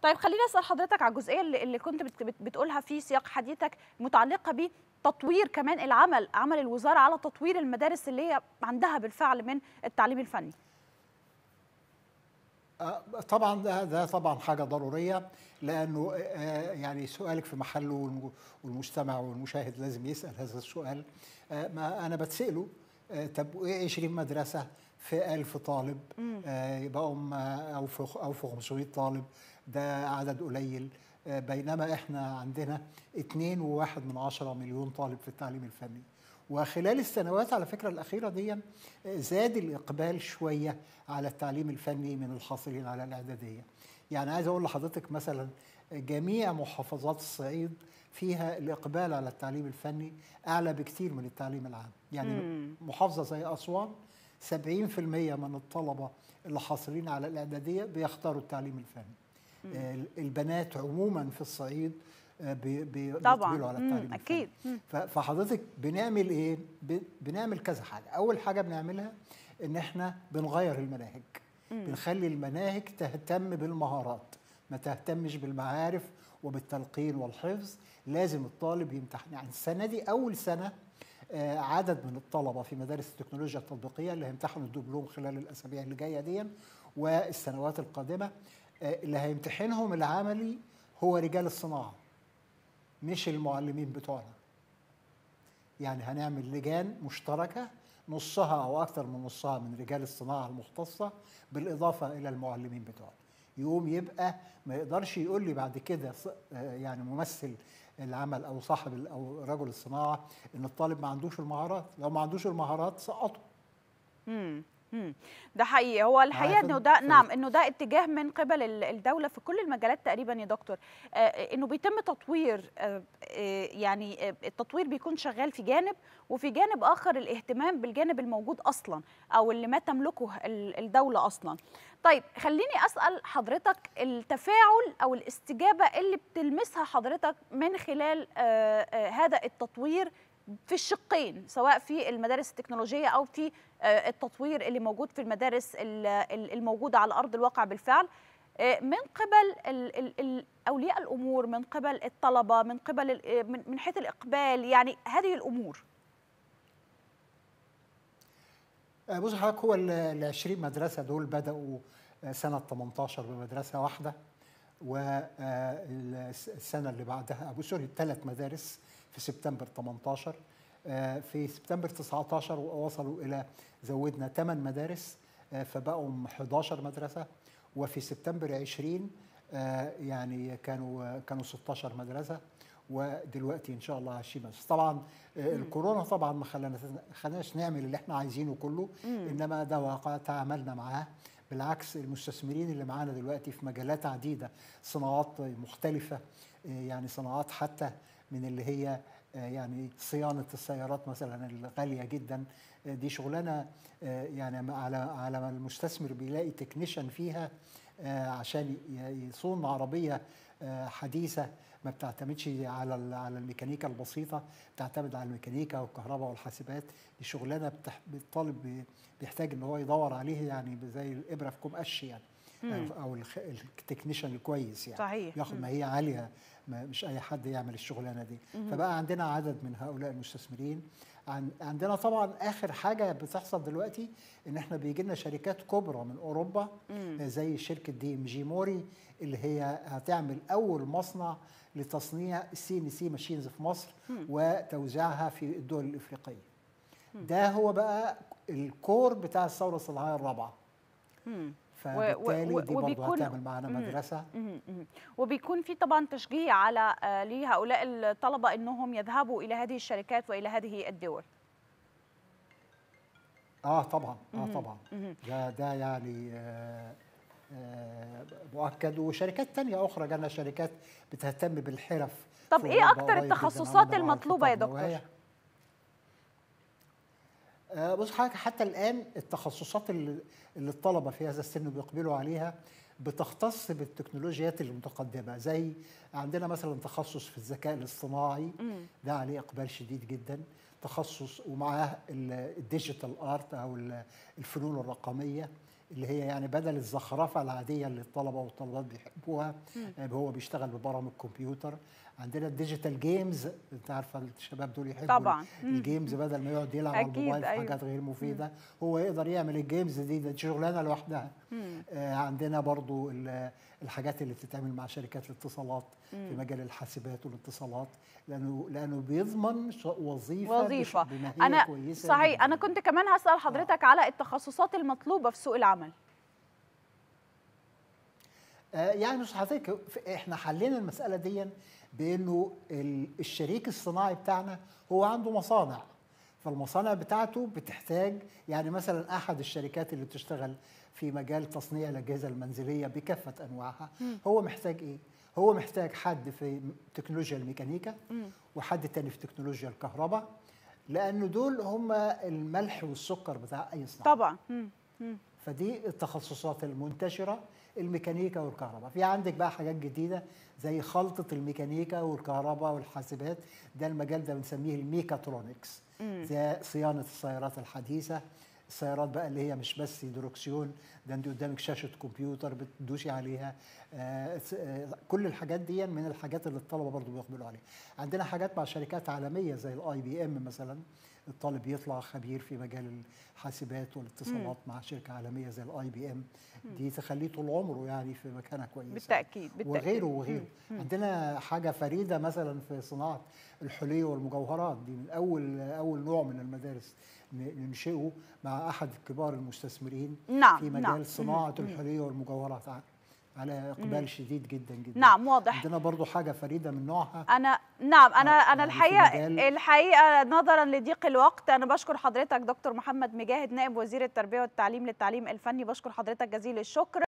طيب خليني اسال حضرتك على الجزئيه اللي, اللي كنت بت بت بتقولها في سياق حديثك متعلقه بتطوير كمان العمل عمل الوزاره على تطوير المدارس اللي هي عندها بالفعل من التعليم الفني طبعا ده, ده طبعا حاجه ضروريه لانه يعني سؤالك في محله والمستمع والمشاهد لازم يسال هذا السؤال ما انا بتساله طب ايه 20 مدرسه في 1000 طالب يبقوا او في او في 500 طالب ده عدد قليل بينما احنا عندنا 2.1 من عشرة مليون طالب في التعليم الفني وخلال السنوات على فكرة الأخيرة دي زاد الإقبال شوية على التعليم الفني من الحاصلين على الإعدادية يعني عايز أقول لحضرتك مثلا جميع محافظات الصعيد فيها الإقبال على التعليم الفني أعلى بكتير من التعليم العام يعني مم. محافظة زي أسوان 70% من الطلبة اللي حاصلين على الإعدادية بيختاروا التعليم الفني مم. البنات عموما في الصعيد طبعا على التعليم اكيد فحضرتك بنعمل ايه بنعمل كذا حاجه اول حاجه بنعملها ان احنا بنغير المناهج مم. بنخلي المناهج تهتم بالمهارات ما تهتمش بالمعارف وبالتلقين والحفظ لازم الطالب يمتحن يعني السنه دي اول سنه آه عدد من الطلبه في مدارس التكنولوجيا التطبيقيه اللي هيمتحنوا الدبلوم خلال الاسابيع اللي جايه دي والسنوات القادمه آه اللي هيمتحنهم العملي هو رجال الصناعه مش المعلمين بتوعنا يعني هنعمل لجان مشتركة نصها أو أكثر من نصها من رجال الصناعة المختصة بالإضافة إلى المعلمين بتوعنا يقوم يبقى ما يقدرش يقول لي بعد كده يعني ممثل العمل أو صاحب أو رجل الصناعة إن الطالب ما عندوش المهارات لو ما عندوش المهارات سقطه امم ده حقيقي هو الحقيقه انه ده نعم انه ده اتجاه من قبل الدوله في كل المجالات تقريبا يا دكتور آه انه بيتم تطوير آه يعني التطوير بيكون شغال في جانب وفي جانب اخر الاهتمام بالجانب الموجود اصلا او اللي ما تملكه الدوله اصلا طيب خليني اسال حضرتك التفاعل او الاستجابه اللي بتلمسها حضرتك من خلال آه هذا التطوير في الشقين سواء في المدارس التكنولوجيه او في التطوير اللي موجود في المدارس الموجوده على ارض الواقع بالفعل من قبل اولياء الامور من قبل الطلبه من قبل من حيث الاقبال يعني هذه الامور بص حضرتك هو ال 20 مدرسه دول بداوا سنه 18 بمدرسه واحده والسنه اللي بعدها ابو سوري ثلاث مدارس في سبتمبر 18 في سبتمبر 19 وصلوا الى زودنا 8 مدارس فبقوا 11 مدرسه وفي سبتمبر 20 يعني كانوا كانوا 16 مدرسه ودلوقتي ان شاء الله 20 مدرسه طبعا الكورونا طبعا ما خلاناش نعمل اللي احنا عايزينه كله انما ده واقع تعاملنا معاه بالعكس المستثمرين اللي معانا دلوقتي في مجالات عديده صناعات مختلفه يعني صناعات حتى من اللي هي يعني صيانه السيارات مثلا الغاليه جدا دي شغلانه يعني على على ما المستثمر بيلاقي تكنيشن فيها عشان يصون عربيه حديثه ما بتعتمدش على على الميكانيكا البسيطه بتعتمد على الميكانيكا والكهرباء والحاسبات دي شغلانه الطالب بيحتاج ان هو يدور عليه يعني زي الابره في كوم قش يعني مم. او التكنيشن الكويس يعني صحيح ياخد ما هي عاليه ما مش اي حد يعمل الشغلانه دي مم. فبقى عندنا عدد من هؤلاء المستثمرين عندنا طبعا اخر حاجه بتحصل دلوقتي ان احنا بيجي لنا شركات كبرى من اوروبا مم. زي شركه دي ام جي موري اللي هي هتعمل اول مصنع لتصنيع السي ان سي ماشينز في مصر مم. وتوزيعها في الدول الافريقيه مم. ده هو بقى الكور بتاع الثوره الصناعيه الرابعه مم. فبالتالي و... و... دي برضه هتعمل معانا مدرسه مم. مم. وبيكون في طبعا تشجيع على لهؤلاء الطلبه انهم يذهبوا الى هذه الشركات والى هذه الدول اه طبعا اه طبعا ده ده يعني آه آه مؤكد وشركات تانية أخرى جالنا شركات بتهتم بالحرف طب إيه أكتر التخصصات المطلوبة يا دكتور؟ آه بص حضرتك حتى الآن التخصصات اللي, اللي الطلبة في هذا السن بيقبلوا عليها بتختص بالتكنولوجيات المتقدمة زي عندنا مثلا تخصص في الذكاء الاصطناعي ده عليه إقبال شديد جدا تخصص ومعاه الديجيتال ارت او الفنون الرقميه اللي هي يعني بدل الزخرفه العاديه اللي الطلبه والطالبات بيحبوها آه، هو بيشتغل ببرامج كمبيوتر عندنا الديجيتال جيمز انت عارفه الشباب دول يحبوا طبعا. الجيمز بدل ما يقعد يلعب على أكيد، الموبايل في أيوة. حاجات غير مفيده هو يقدر يعمل الجيمز دي ده شغلانه لوحدها آه عندنا برضو ال- الحاجات اللي بتتعمل مع شركات الاتصالات في مجال الحاسبات والاتصالات لانه لانه بيضمن ش- وظيفه بش- وظيفه بما هي انا كويسه صحيح جداً. انا كنت كمان هسال حضرتك على التخصصات المطلوبه في سوق العمل آه، يعني مش حضرتك ف- احنا حلينا المساله دي بانه ال- الشريك الصناعي بتاعنا هو عنده مصانع فالمصانع بتاعته بتحتاج يعني مثلا احد الشركات اللي بتشتغل في مجال تصنيع الاجهزه المنزليه بكافه انواعها هو محتاج ايه هو محتاج حد في م- تكنولوجيا الميكانيكا وحد تاني في تكنولوجيا الكهرباء لانه دول هم الملح والسكر بتاع اي صناعه طبعا مم. مم. فدي التخصصات المنتشرة الميكانيكا والكهرباء في عندك بقى حاجات جديدة زي خلطة الميكانيكا والكهرباء والحاسبات ده المجال ده بنسميه الميكاترونكس زي صيانة السيارات الحديثة السيارات بقى اللي هي مش بس دركسيون ده انت قدامك شاشة كمبيوتر بتدوسي عليها آه س- آه كل الحاجات دي من الحاجات اللي الطلبة برضو بيقبلوا عليها عندنا حاجات مع شركات عالمية زي الاي بي ام مثلا الطالب يطلع خبير في مجال الحاسبات والاتصالات مع شركه عالميه زي الاي بي ام دي تخليه طول عمره يعني في مكانه كويسه بالتاكيد بالتاكيد وغيره وغيره عندنا حاجه فريده مثلا في صناعه الحلي والمجوهرات دي من اول اول نوع من المدارس ن- ننشئه مع احد كبار المستثمرين نعم، في مجال نعم. صناعه الحلي والمجوهرات ع- على اقبال شديد جدا جدا نعم واضح عندنا برضو حاجه فريده من نوعها انا نعم انا آه، انا يعني في الحقيقه مجال- الحقيقه نظرا لضيق الوقت انا بشكر حضرتك دكتور محمد مجاهد نائب وزير التربيه والتعليم للتعليم الفني بشكر حضرتك جزيل الشكر